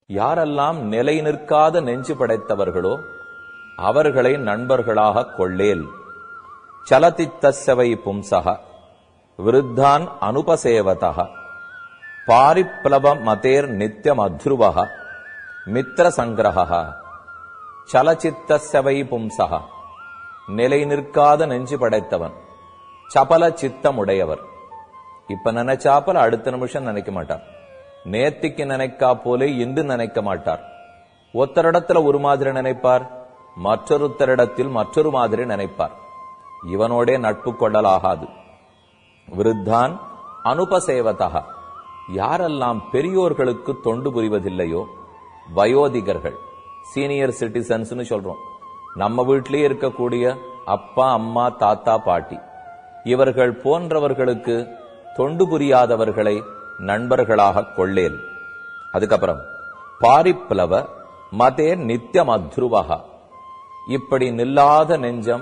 யாரெல்லாம் நிலை நிற்காத நெஞ்சு படைத்தவர்களோ அவர்களை நண்பர்களாக கொள்ளேல் சலதித்தசவை பும்சக விருத்தான் அனுபசேவதக பாரிப்ளவ மதேர் நித்தியம் அத்ருவக மித்திர சங்கிரக சலச்சித்தசவை பும்சக நிலை நிற்காத நெஞ்சு படைத்தவன் சபல சித்தமுடையவர் இப்ப நினைச்சாப்பல அடுத்த நிமிஷம் நினைக்க மாட்டார் நேத்திக்கு நினைக்கா போலே இன்று நினைக்க மாட்டார் ஒத்தரிடத்துல ஒரு மாதிரி நினைப்பார் மற்றொருத்தரிடத்தில் மற்றொரு மாதிரி நினைப்பார் இவனோடே நட்பு கொள்ளலாகாது விருத்தான் அனுபசேவதா யாரெல்லாம் பெரியோர்களுக்கு தொண்டு புரிவதில்லையோ வயோதிகர்கள் சீனியர் சிட்டிசன்ஸ்னு சொல்றோம் நம்ம வீட்டிலேயே இருக்கக்கூடிய அப்பா அம்மா தாத்தா பாட்டி இவர்கள் போன்றவர்களுக்கு தொண்டு புரியாதவர்களை நண்பர்களாக கொள்ளேல் அதுக்கப்புறம் பாரிப்ளவ மதே நித்தியம் அத்ருவகா இப்படி நில்லாத நெஞ்சம்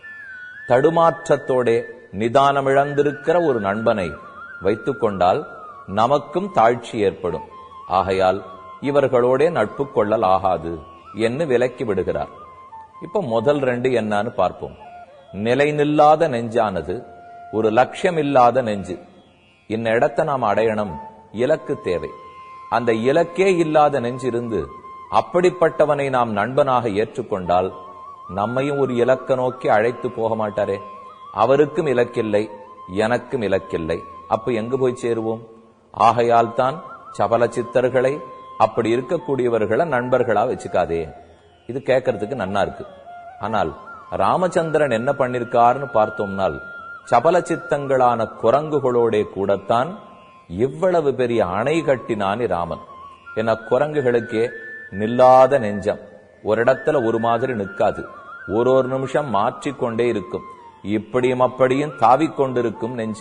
தடுமாற்றத்தோடே நிதானமிழந்திருக்கிற ஒரு நண்பனை வைத்துக் கொண்டால் நமக்கும் தாழ்ச்சி ஏற்படும் ஆகையால் இவர்களோடே நட்பு கொள்ளல் ஆகாது என்று விலக்கி விடுகிறார் இப்ப முதல் ரெண்டு என்னன்னு பார்ப்போம் நிலை நில்லாத நெஞ்சானது ஒரு லட்சியம் இல்லாத நெஞ்சு இந்த இடத்தை நாம் அடையணும் இலக்கு தேவை அந்த இலக்கே இல்லாத நெஞ்சிருந்து அப்படிப்பட்டவனை நாம் நண்பனாக ஏற்றுக்கொண்டால் நம்மையும் ஒரு இலக்க நோக்கி அழைத்து போக மாட்டாரே அவருக்கும் இலக்கில்லை எனக்கும் இலக்கில்லை அப்ப எங்கு போய் சேருவோம் ஆகையால் தான் சபல சித்தர்களை அப்படி இருக்கக்கூடியவர்களை நண்பர்களா வச்சுக்காதே இது கேட்கறதுக்கு நன்னா இருக்கு ஆனால் ராமச்சந்திரன் என்ன பண்ணிருக்காருன்னு பார்த்தோம்னால் சபல சித்தங்களான குரங்குகளோட கூடத்தான் இவ்வளவு பெரிய அணை கட்டினானி ராமன் என குரங்குகளுக்கே நில்லாத நெஞ்சம் ஒரு இடத்துல ஒரு மாதிரி நிற்காது ஒரு ஒரு நிமிஷம் மாற்றிக்கொண்டே இருக்கும் இப்படியும் அப்படியும் தாவிக்கொண்டிருக்கும் நெஞ்சு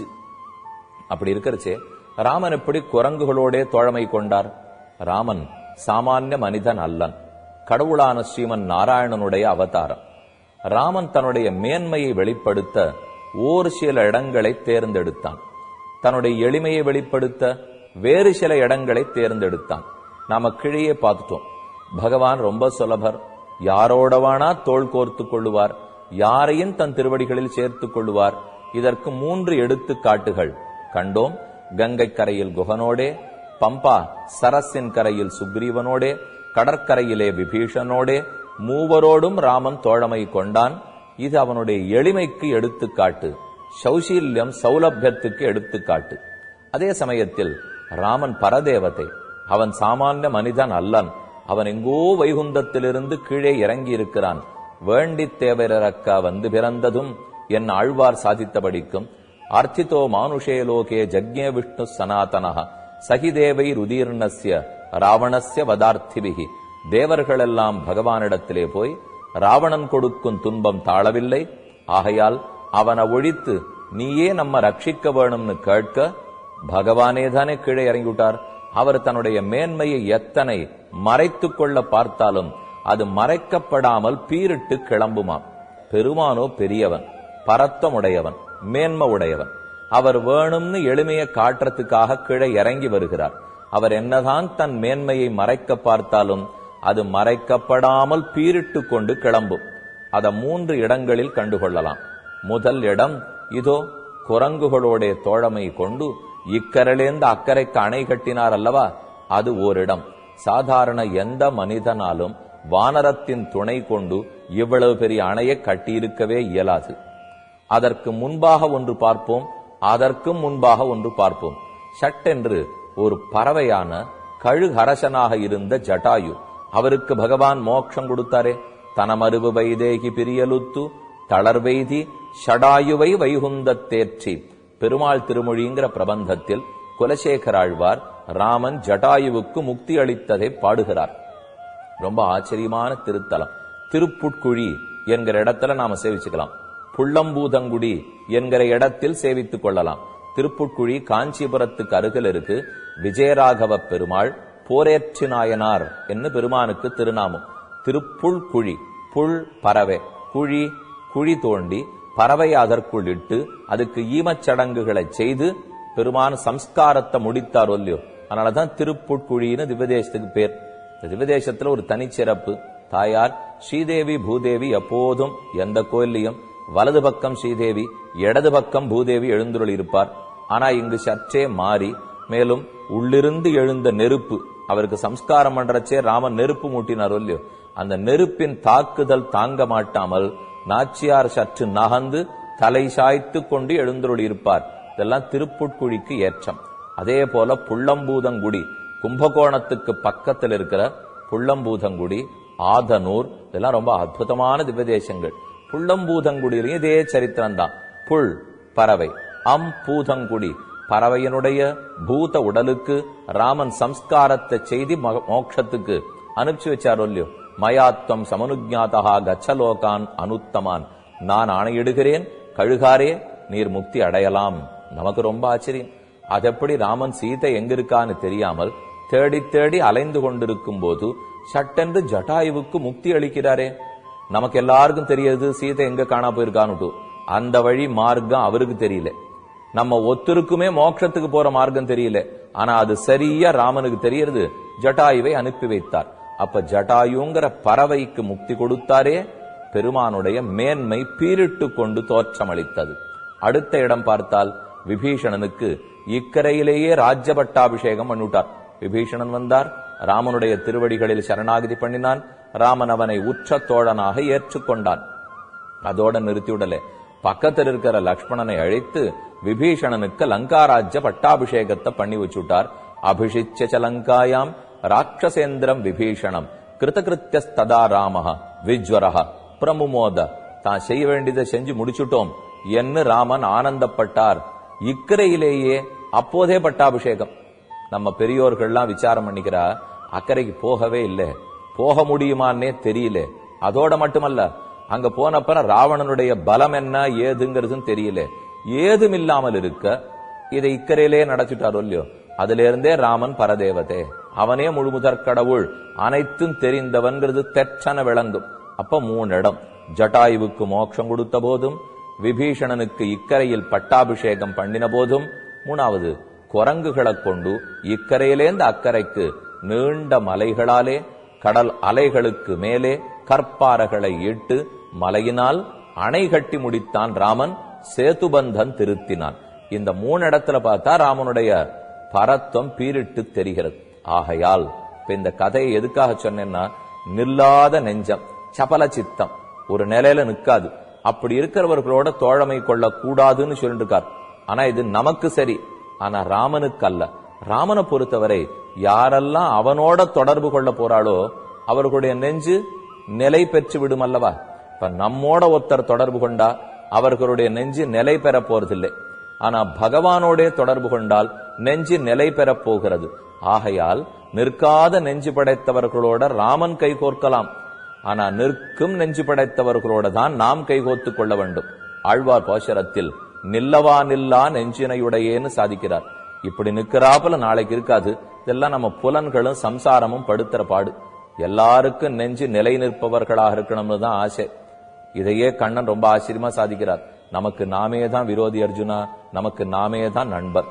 அப்படி இருக்கிறச்சே ராமன் எப்படி குரங்குகளோடே தோழமை கொண்டார் ராமன் சாமானிய மனிதன் அல்லன் கடவுளான ஸ்ரீமன் நாராயணனுடைய அவதாரம் ராமன் தன்னுடைய மேன்மையை வெளிப்படுத்த ஓர் சில இடங்களை தேர்ந்தெடுத்தான் தன்னுடைய எளிமையை வெளிப்படுத்த வேறு சில இடங்களை தேர்ந்தெடுத்தான் நாம கிழியே பார்த்துட்டோம் பகவான் ரொம்ப சுலபர் யாரோடவானா தோள் கோர்த்து கொள்ளுவார் யாரையும் தன் திருவடிகளில் சேர்த்துக் கொள்ளுவார் இதற்கு மூன்று எடுத்துக்காட்டுகள் கண்டோம் கங்கை கரையில் குகனோடே பம்பா சரஸின் கரையில் சுக்ரீவனோடே கடற்கரையிலே விபீஷனோடே மூவரோடும் ராமன் தோழமை கொண்டான் இது அவனுடைய எளிமைக்கு எடுத்துக்காட்டு சௌசீல்யம் சௌலபியத்துக்கு எடுத்துக்காட்டு அதே சமயத்தில் ராமன் பரதேவதை அவன் சாமானிய மனிதன் அல்லன் அவன் எங்கோ வைகுந்தத்திலிருந்து கீழே இறங்கி இருக்கிறான் வேண்டி தேவரக்கா வந்து பிறந்ததும் என் ஆழ்வார் சாதித்தபடிக்கும் அர்த்திதோ மானுஷே லோகே ஜக்ஞே விஷ்ணு சனாதனஹ சகிதேவை ருதீர்ணஸ்ய ராவணஸ்ய வதார்த்திபிகி தேவர்களெல்லாம் பகவானிடத்திலே போய் ராவணன் கொடுக்கும் துன்பம் தாழவில்லை ஆகையால் அவனை ஒழித்து நீயே நம்ம ரட்சிக்க வேணும்னு கேட்க பகவானே தானே கீழே இறங்கிவிட்டார் அவர் தன்னுடைய மேன்மையை எத்தனை மறைத்து கொள்ள பார்த்தாலும் அது மறைக்கப்படாமல் பீரிட்டு கிளம்புமாம் பெருமானோ பெரியவன் பரத்தமுடையவன் மேன்மை உடையவன் அவர் வேணும்னு எளிமையை காட்டுறதுக்காக கீழே இறங்கி வருகிறார் அவர் என்னதான் தன் மேன்மையை மறைக்க பார்த்தாலும் அது மறைக்கப்படாமல் பீரிட்டு கொண்டு கிளம்பும் அத மூன்று இடங்களில் கண்டுகொள்ளலாம் முதல் இடம் இதோ குரங்குகளோட தோழமை கொண்டு இக்கரையிலேந்து அக்கறைக்கு அணை கட்டினார் அல்லவா அது ஓரிடம் சாதாரண எந்த மனிதனாலும் வானரத்தின் துணை கொண்டு இவ்வளவு பெரிய அணையை கட்டியிருக்கவே இயலாது அதற்கு முன்பாக ஒன்று பார்ப்போம் அதற்கும் முன்பாக ஒன்று பார்ப்போம் சட்டென்று ஒரு பறவையான கழுகரசனாக இருந்த ஜட்டாயு அவருக்கு பகவான் மோட்சம் கொடுத்தாரே தனமருவு வைதேகி பிரியலுத்து தளர்வெய்தி ஷடாயுவை வைகுந்தத்தேற்றி பெருமாள் திருமொழிங்கிற பிரபந்தத்தில் குலசேகராழ்வார் ராமன் ஜட்டாயுவுக்கு முக்தி அளித்ததை பாடுகிறார் ரொம்ப ஆச்சரியமான திருத்தலம் திருப்புட்குழி என்கிற இடத்துல நாம சேவிச்சுக்கலாம் புள்ளம்பூதங்குடி என்கிற இடத்தில் சேவித்துக் கொள்ளலாம் திருப்புட்குழி காஞ்சிபுரத்துக்கு அருகில் இருக்கு விஜயராகவ பெருமாள் போரேற்று நாயனார் என்று பெருமானுக்கு திருநாமம் திருப்புள் குழி புல் பறவை குழி குழி தோண்டி பறவை அதற்குள் இட்டு அதுக்கு ஈமச் சடங்குகளை செய்து பெருமான் சம்ஸ்காரத்தை முடித்தார் இல்லையோ அதனாலதான் திருப்புட்குழின்னு திவ்யதேசத்துக்கு பேர் இந்த திவ்யதேசத்துல ஒரு தனிச்சிறப்பு தாயார் ஸ்ரீதேவி பூதேவி எப்போதும் எந்த கோயில்லையும் வலது பக்கம் ஸ்ரீதேவி இடது பக்கம் பூதேவி எழுந்துருள் இருப்பார் ஆனா இங்கு சற்றே மாறி மேலும் உள்ளிருந்து எழுந்த நெருப்பு அவருக்கு சம்ஸ்காரம் பண்றச்சே ராமன் நெருப்பு மூட்டினார் இல்லையோ அந்த நெருப்பின் தாக்குதல் தாங்க மாட்டாமல் நாச்சியார் சற்று நகர்ந்து தலை சாய்த்து கொண்டு எழுந்துருள் இருப்பார் இதெல்லாம் திருப்புட்குழிக்கு ஏற்றம் அதே போல புள்ளம்பூதங்குடி கும்பகோணத்துக்கு பக்கத்தில் இருக்கிற புள்ளம்பூதங்குடி ஆதனூர் இதெல்லாம் ரொம்ப அற்புதமான திவ்யதேசங்கள் புள்ளம்பூதங்குடியிலையும் இதே சரித்திரம் தான் புல் பறவை அம் பூதங்குடி பறவையினுடைய பூத உடலுக்கு ராமன் சம்ஸ்காரத்தை செய்தி மக- மோட்சத்துக்கு அனுப்பிச்சு வச்சாரோ இல்லையோ மயாத்வம் சமனுஜாதா கச்சலோகான் அனுத்தமான் நான் ஆணையிடுகிறேன் கழுகாரே நீர் முக்தி அடையலாம் நமக்கு ரொம்ப ஆச்சரியம் அதெப்படி ராமன் சீதை எங்க இருக்கான்னு தெரியாமல் தேடி தேடி அலைந்து கொண்டிருக்கும் போது சட்டென்று ஜட்டாயுவுக்கு முக்தி அளிக்கிறாரே நமக்கு எல்லாருக்கும் தெரியாது சீதை எங்க காணா போயிருக்கான்னு அந்த வழி மார்க்கம் அவருக்கு தெரியல நம்ம ஒத்தருக்குமே மோட்சத்துக்கு போற மார்க்கம் தெரியல ஆனா அது சரியா ராமனுக்கு தெரியறது ஜட்டாயுவை அனுப்பி வைத்தார் அப்ப ஜட்டாயுங்கிற பறவைக்கு முக்தி கொடுத்தாரே பெருமானுடைய மேன்மை பீரிட்டு கொண்டு தோற்றமளித்தது அடுத்த இடம் பார்த்தால் விபீஷணனுக்கு இக்கரையிலேயே ராஜ்ய பட்டாபிஷேகம் பண்ணிவிட்டார் விபீஷணன் வந்தார் ராமனுடைய திருவடிகளில் சரணாகதி பண்ணினான் ராமன் அவனை உற்ற தோழனாக ஏற்றுக்கொண்டான் அதோட நிறுத்திவிடல பக்கத்தில் இருக்கிற லக்ஷ்மணனை அழைத்து விபீஷணனுக்கு லங்காராஜ்ய பட்டாபிஷேகத்தை பண்ணி வச்சுட்டார் அபிஷிச்ச லங்காயாம் ராட்சசேந்திரம் விபீஷணம் கிருதகிருத்தியஸ்ததா ராமஹ விஜ்வரஹ பிரமுமோத தான் செய்ய வேண்டியதை செஞ்சு முடிச்சுட்டோம் என்று ராமன் ஆனந்தப்பட்டார் இக்கரையிலேயே அப்போதே பட்டாபிஷேகம் நம்ம பெரியோர்கள்லாம் விசாரம் பண்ணிக்கிறா அக்கறைக்கு போகவே இல்லை போக முடியுமான்னே தெரியல அதோட மட்டுமல்ல அங்க போனப்பற ராவணனுடைய பலம் என்ன ஏதுங்கிறதும் தெரியல ஏதும் இல்லாமல் இருக்க இதை இக்கரையிலே நடத்திட்டாரோ இல்லையோ அதுல இருந்தே ராமன் பரதேவதே அவனே முழுமுதற் கடவுள் அனைத்தும் தெரிந்தவன்கிறது தெற்றன விளங்கும் அப்ப மூணு இடம் ஜட்டாயுவுக்கு மோட்சம் கொடுத்த போதும் விபீஷணனுக்கு இக்கரையில் பட்டாபிஷேகம் பண்ணின போதும் மூணாவது குரங்குகளை கொண்டு இக்கரையிலேந்து அக்கறைக்கு நீண்ட மலைகளாலே கடல் அலைகளுக்கு மேலே கற்பாறைகளை இட்டு மலையினால் அணை கட்டி முடித்தான் ராமன் சேதுபந்தன் திருத்தினான் இந்த மூணு இடத்துல பார்த்தா ராமனுடைய பரத்துவம் பீரிட்டு தெரிகிறது ஆகையால் இப்ப இந்த கதையை எதுக்காக சொன்னேன்னா நில்லாத நெஞ்சம் சபல சித்தம் ஒரு நிலையில நிக்காது அப்படி இருக்கிறவர்களோட தோழமை கொள்ள கூடாதுன்னு சொல்லிட்டு இருக்கார் ஆனா இது நமக்கு சரி ஆனா ராமனுக்கு அல்ல ராமனை பொறுத்தவரை யாரெல்லாம் அவனோட தொடர்பு கொள்ள போறாளோ அவர்களுடைய நெஞ்சு நிலை பெற்று விடும் அல்லவா இப்ப நம்மோட ஒருத்தர் தொடர்பு கொண்டா அவர்களுடைய நெஞ்சு நிலை பெற போறதில்லை ஆனா பகவானோடே தொடர்பு கொண்டால் நெஞ்சு நிலை பெறப் போகிறது ஆகையால் நிற்காத நெஞ்சு படைத்தவர்களோட ராமன் கைகோர்க்கலாம் ஆனா நிற்கும் நெஞ்சு படைத்தவர்களோட தான் நாம் கைகோத்துக் கொள்ள வேண்டும் ஆழ்வார் பாசுரத்தில் நில்லவா நில்லா நெஞ்சினையுடையேன்னு சாதிக்கிறார் இப்படி நிக்கிறாப்புல நாளைக்கு இருக்காது இதெல்லாம் நம்ம புலன்களும் சம்சாரமும் படுத்துற பாடு எல்லாருக்கும் நெஞ்சு நிலை நிற்பவர்களாக இருக்கணும்னு தான் ஆசை இதையே கண்ணன் ரொம்ப ஆச்சரியமா சாதிக்கிறார் நமக்கு நாமே தான் விரோதி அர்ஜுனா நமக்கு நாமே தான் நண்பர்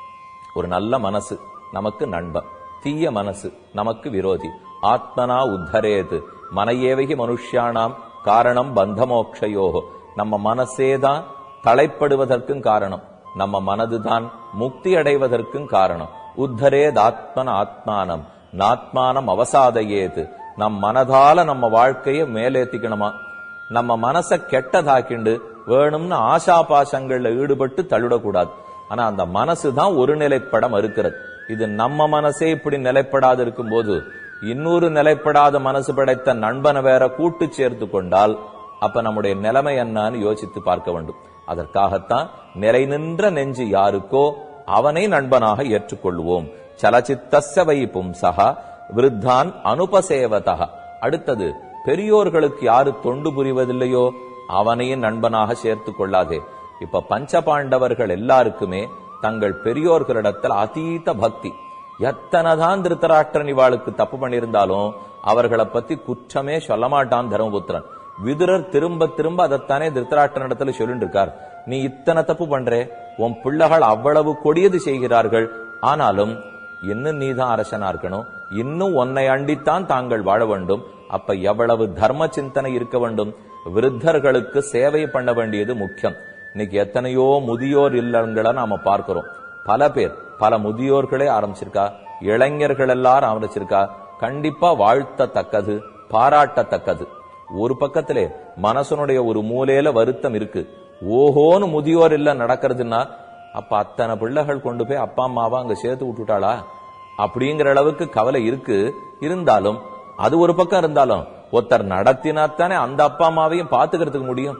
ஒரு நல்ல மனசு நமக்கு நண்பன் தீய மனசு நமக்கு விரோதி ஆத்மனா உத்தரேது மனையேவகி மனுஷ்யானாம் காரணம் பந்தமோக்ஷயோகோ நம்ம மனசேதான் தலைப்படுவதற்கும் காரணம் நம்ம மனதுதான் முக்தி அடைவதற்கும் காரணம் உத்தரேத் ஆத்மன ஆத்மானம் நாத்மானம் அவசாதையேது நம் மனதால நம்ம வாழ்க்கைய மேலேத்திக்கணுமா நம்ம மனச கெட்டதாக்கிண்டு வேணும்னு ஆசா பாசங்கள்ல ஈடுபட்டு தள்ளிடக்கூடாது ஆனா அந்த மனசு தான் ஒரு நிலைப்பட மறுக்கிறது இது நம்ம மனசே இப்படி நிலைப்படாது இருக்கும்போது இன்னொரு நிலைப்படாத மனசு படைத்த நண்பனை வேற கூட்டு சேர்த்து கொண்டால் அப்ப நம்முடைய நிலைமை என்னன்னு யோசித்து பார்க்க வேண்டும் அதற்காகத்தான் நிலை நின்ற நெஞ்சு யாருக்கோ அவனை நண்பனாக ஏற்றுக்கொள்வோம் சலச்சித்தஸ்ய வை பும்சகா விருத்தான் அனுபசேவதா அடுத்தது பெரியோர்களுக்கு யாரு தொண்டு புரிவதில்லையோ அவனையும் நண்பனாக சேர்த்து கொள்ளாதே இப்ப பஞ்ச பாண்டவர்கள் எல்லாருக்குமே தங்கள் பெரியோர்களிடத்தில் அதீத பக்தி எத்தனைதான் திருத்தராஷ்டிரன் இவாளுக்கு தப்பு பண்ணியிருந்தாலும் அவர்களை பத்தி குற்றமே சொல்ல மாட்டான் தர்மபுத்திரன் விதுரர் திரும்ப திரும்ப அதைத்தானே திருத்தராஷ்டிரன் இடத்துல சொல்லிட்டு இருக்கார் நீ இத்தனை தப்பு பண்றே உன் பிள்ளைகள் அவ்வளவு கொடியது செய்கிறார்கள் ஆனாலும் இன்னும் நீதான் அரசனா இருக்கணும் இன்னும் உன்னை அண்டித்தான் தாங்கள் வாழ வேண்டும் அப்ப எவ்வளவு தர்ம சிந்தனை இருக்க வேண்டும் விருத்தர்களுக்கு சேவை பண்ண வேண்டியது முக்கியம் இன்னைக்கு எத்தனையோ முதியோர் இல்லங்களை நாம பார்க்கிறோம் பல பேர் பல முதியோர்களே ஆரம்பிச்சிருக்கா இளைஞர்கள் எல்லாரும் ஆரம்பிச்சிருக்கா கண்டிப்பா வாழ்த்தத்தக்கது பாராட்டத்தக்கது ஒரு பக்கத்திலே மனசனுடைய ஒரு மூலையில வருத்தம் இருக்கு ஓஹோன்னு முதியோர் இல்ல நடக்கிறதுன்னா அப்ப அத்தனை பிள்ளைகள் கொண்டு போய் அப்பா அம்மாவா அங்க சேர்த்து விட்டுட்டாளா அப்படிங்கிற அளவுக்கு கவலை இருக்கு இருந்தாலும் அது ஒரு பக்கம் இருந்தாலும் ஒருத்தர் நடத்தினாத்தானே அந்த அப்பா அம்மாவையும் பாத்துக்கிறதுக்கு முடியும்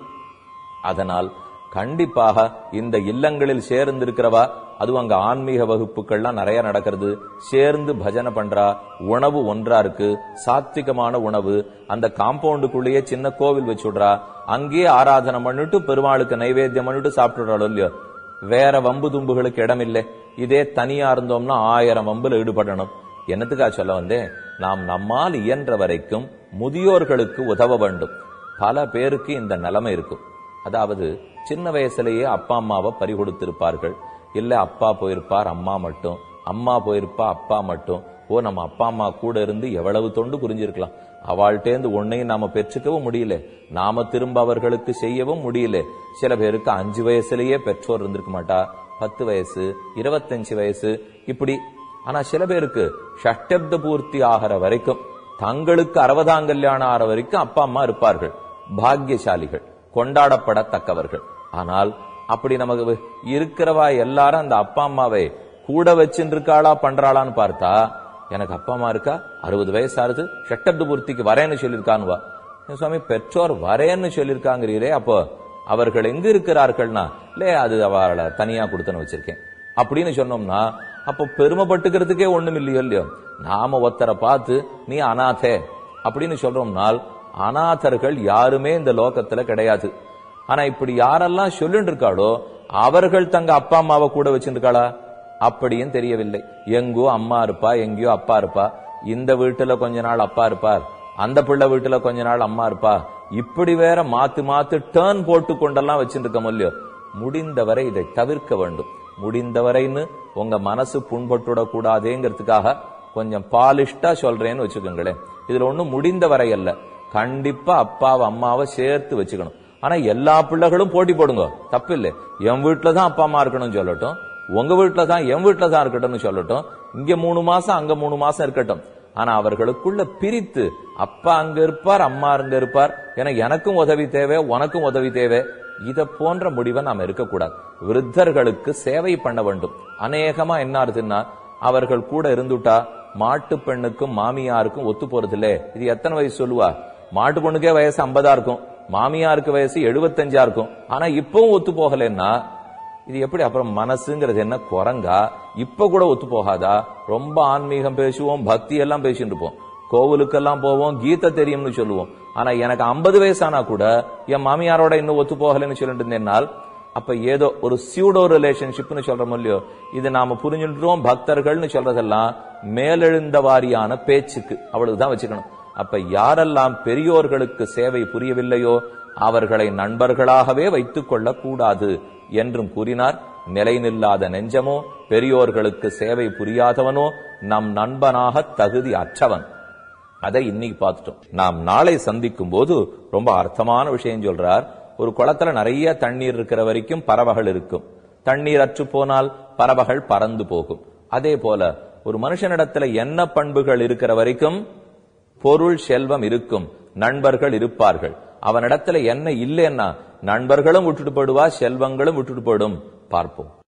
அதனால் கண்டிப்பாக இந்த இல்லங்களில் சேர்ந்து இருக்கிறவா அதுவும் அங்க ஆன்மீக வகுப்புகள்லாம் நிறைய நடக்கிறது சேர்ந்து பஜனை பண்றா உணவு ஒன்றா இருக்கு சாத்விகமான உணவு அந்த காம்பவுண்டுக்குள்ளேயே சின்ன கோவில் வச்சுடுறா அங்கேயே ஆராதனை பண்ணிட்டு பெருமாளுக்கு நைவேத்தியம் பண்ணிட்டு சாப்பிட்டுறாளோ இல்லையோ வேற வம்பு தும்புகளுக்கு இடம் இல்லை இதே தனியா இருந்தோம்னா ஆயிரம் வம்புல ஈடுபடணும் என்னத்துக்கா சொல்ல வந்தேன் நாம் நம்மால் இயன்ற வரைக்கும் முதியோர்களுக்கு உதவ வேண்டும் பல பேருக்கு இந்த நிலைமை இருக்கும் அதாவது சின்ன வயசுலயே அப்பா அம்மாவை பறி கொடுத்திருப்பார்கள் இல்ல அப்பா போயிருப்பார் அம்மா மட்டும் அம்மா போயிருப்பா அப்பா மட்டும் ஓ நம்ம அப்பா அம்மா கூட இருந்து எவ்வளவு தொண்டு புரிஞ்சிருக்கலாம் அவள்கிட்டேந்து ஒன்னையும் நாம பெற்றுக்கவும் முடியல நாம திரும்ப அவர்களுக்கு செய்யவும் முடியல சில பேருக்கு அஞ்சு வயசுலயே பெற்றோர் இருந்திருக்க மாட்டா பத்து வயசு இருபத்தஞ்சு வயசு இப்படி ஆனா சில பேருக்கு ஷஷ்டப்த பூர்த்தி ஆகிற வரைக்கும் தங்களுக்கு அறுபதாம் கல்யாணம் ஆகிற வரைக்கும் அப்பா அம்மா இருப்பார்கள் பாக்கியசாலிகள் கொண்டாடப்படத்தக்கவர்கள் ஆனால் அப்படி நமக்கு இருக்கிறவா எல்லாரும் அந்த அப்பா அம்மாவை கூட வச்சுட்டு இருக்காளா பண்றாளான்னு பார்த்தா எனக்கு அப்பா அம்மா இருக்கா அறுபது வயசு ஆறுது ஷட்டப்த பூர்த்திக்கு வரேன்னு சொல்லியிருக்கானுவா சுவாமி பெற்றோர் வரேன்னு சொல்லியிருக்காங்கிறீரே அப்போ அவர்கள் எங்க இருக்கிறார்கள்னா இல்லே அது அவளை தனியா கொடுத்துன்னு வச்சிருக்கேன் அப்படின்னு சொன்னோம்னா அப்போ பெருமைப்பட்டுக்கிறதுக்கே ஒண்ணும் இல்லையோ இல்லையோ நாம ஒத்தரை பார்த்து நீ அநாதே அப்படின்னு சொல்றோம்னால் அநாதர்கள் யாருமே இந்த லோகத்துல கிடையாது ஆனா இப்படி யாரெல்லாம் சொல்லிட்டு இருக்காளோ அவர்கள் தங்க அப்பா அம்மாவை கூட வச்சிருக்காளா அப்படியும் தெரியவில்லை எங்கோ அம்மா இருப்பா எங்கேயோ அப்பா இருப்பா இந்த வீட்டுல கொஞ்ச நாள் அப்பா இருப்பார் அந்த பிள்ளை வீட்டுல கொஞ்ச நாள் அம்மா இருப்பா இப்படி வேற மாத்து மாத்து டேர்ன் போட்டு கொண்டெல்லாம் வச்சிருக்க முடியோ முடிந்தவரை இதை தவிர்க்க வேண்டும் முடிந்தவரைன்னு உங்க மனசு புண்பட்டுட கூடாதேங்கிறதுக்காக கொஞ்சம் பாலிஷ்டா சொல்றேன்னு வச்சுக்கோங்களேன் இதுல ஒண்ணும் முடிந்தவரை அல்ல கண்டிப்பா அப்பாவை அம்மாவை சேர்த்து வச்சுக்கணும் ஆனா எல்லா பிள்ளைகளும் போட்டி போடுங்க தப்பு இல்லை என் வீட்டுல தான் அப்பா அம்மா இருக்கணும்னு சொல்லட்டும் உங்க வீட்டுல தான் என் வீட்டுல தான் இருக்கட்டும்னு சொல்லட்டும் இங்க மூணு மாசம் அங்க மூணு மாசம் இருக்கட்டும் ஆனா அவர்களுக்குள்ள பிரித்து அப்பா அங்க இருப்பார் அம்மா அங்க இருப்பார் என எனக்கும் உதவி தேவை உனக்கும் உதவி தேவை இத போன்ற முடிவை நாம இருக்கக்கூடாது விருத்தர்களுக்கு சேவை பண்ண வேண்டும் அநேகமா என்ன ஆறுதுன்னா அவர்கள் கூட இருந்துட்டா மாட்டு பெண்ணுக்கும் மாமியாருக்கும் ஒத்து போறது இல்ல இது எத்தனை வயசு சொல்லுவா மாட்டு பொண்ணுக்கே வயசு ஐம்பதா இருக்கும் மாமியாருக்கு வயசு எழுபத்தஞ்சா இருக்கும் ஆனா இப்பவும் ஒத்து போகலன்னா இது எப்படி அப்புறம் மனசுங்கிறது என்ன குரங்கா இப்ப கூட ஒத்து போகாதா ரொம்ப ஆன்மீகம் பேசுவோம் பக்தி எல்லாம் பேசிட்டு இருப்போம் கோவிலுக்கெல்லாம் போவோம் கீதை தெரியும்னு சொல்லுவோம் ஆனா எனக்கு ஐம்பது வயசானா கூட என் மாமியாரோட இன்னும் ஒத்து போகலன்னு சொல்லிட்டு இருந்தேன்னால் அப்ப ஏதோ ஒரு சியூடோ ரிலேஷன்ஷிப்னு சொல்றோம் இல்லையோ இது நாம புரிஞ்சுட்டோம் பக்தர்கள்னு சொல்றதெல்லாம் மேலெழுந்த வாரியான பேச்சுக்கு அவ்வளவுதான் வச்சுக்கணும் அப்ப யாரெல்லாம் பெரியோர்களுக்கு சேவை புரியவில்லையோ அவர்களை நண்பர்களாகவே வைத்துக் கொள்ளக் கூடாது என்றும் கூறினார் நிலை நில்லாத நெஞ்சமோ பெரியோர்களுக்கு சேவை புரியாதவனோ நம் நண்பனாக தகுதி அற்றவன் அதை இன்னைக்கு பார்த்துட்டோம் நாம் நாளை சந்திக்கும் போது ரொம்ப அர்த்தமான விஷயம் சொல்றார் ஒரு குளத்துல நிறைய தண்ணீர் இருக்கிற வரைக்கும் பறவைகள் இருக்கும் தண்ணீர் அற்று போனால் பறவைகள் பறந்து போகும் அதே போல ஒரு மனுஷனிடத்துல என்ன பண்புகள் இருக்கிற வரைக்கும் பொருள் செல்வம் இருக்கும் நண்பர்கள் இருப்பார்கள் அவனிடத்துல என்ன இல்லைன்னா நண்பர்களும் விட்டுட்டு போடுவா செல்வங்களும் விட்டுட்டு போடும் பார்ப்போம்